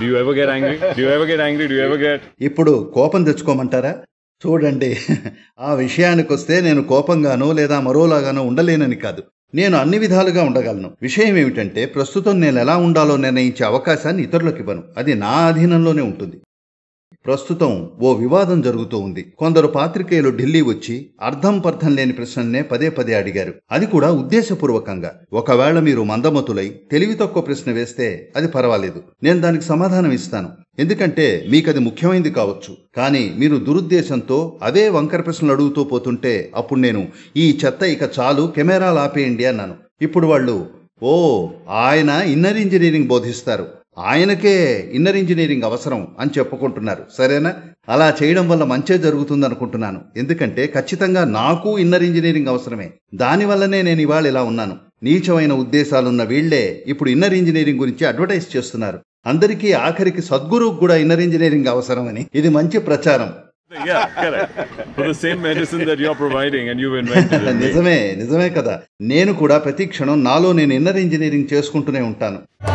Do you ever get angry? Do you ever get angry? Do you ever get ఇప్పుడు కోపం తెచ్చుకోమంటారా చూడండి ఆ విషయానికి వస్తే నేను కోపంగానో లేదా మరోలాగానో ఉండలేనని కాదు నేను అన్ని విధాలుగా ఉండగలను విషయం ఏమిటంటే ప్రస్తుతం నేను ఎలా ఉండాలో నిర్ణయించే అవకాశాన్ని ఇతరులకు ఇవ్వను అది నా అధీనంలోనే ఉంటుంది ప్రస్తుతం ఓ వివాదం జరుగుతూ ఉంది కొందరు పాత్రికేయులు ఢిల్లీ వచ్చి అర్థం పర్థం లేని ప్రశ్నల్నే పదే పదే అడిగారు అది కూడా ఉద్దేశపూర్వకంగా ఒకవేళ మీరు మందమతులై తెలివి తక్కువ ప్రశ్న వేస్తే అది పర్వాలేదు నేను దానికి సమాధానం ఇస్తాను ఎందుకంటే మీకది ముఖ్యమైనది కావచ్చు కానీ మీరు దురుద్దేశంతో అవే వంకర ప్రశ్నలు అడుగుతూ పోతుంటే అప్పుడు నేను ఈ చెత్త ఇక చాలు కెమెరాలు ఆపేయండి అన్నాను ఇప్పుడు వాళ్ళు ఓ ఆయన ఇన్నర్ ఇంజనీరింగ్ బోధిస్తారు ఆయనకే ఇన్నర్ ఇంజనీరింగ్ అవసరం అని చెప్పుకుంటున్నారు సరేనా అలా చేయడం వల్ల మంచే జరుగుతుంది అనుకుంటున్నాను ఎందుకంటే ఖచ్చితంగా నాకు ఇన్నర్ ఇంజనీరింగ్ అవసరమే దానివల్లనే నేను ఇవాళ ఇలా ఉన్నాను నీచమైన ఉద్దేశాలున్న వీళ్లే ఇప్పుడు ఇన్నర్ ఇంజనీరింగ్ గురించి అడ్వర్టైజ్ చేస్తున్నారు అందరికీ ఆఖరికి సద్గురువుకు కూడా ఇన్నర్ ఇంజనీరింగ్ అవసరమని ఇది మంచి ప్రచారం yeah, correct. For the same medicine that you're providing and you've invented. it. నిజమే నిజమే కదా నేను కూడా ప్రతి క్షణం నాలో నేను ఇన్నర్ ఇంజనీరింగ్ చేసుకుంటూనే ఉంటాను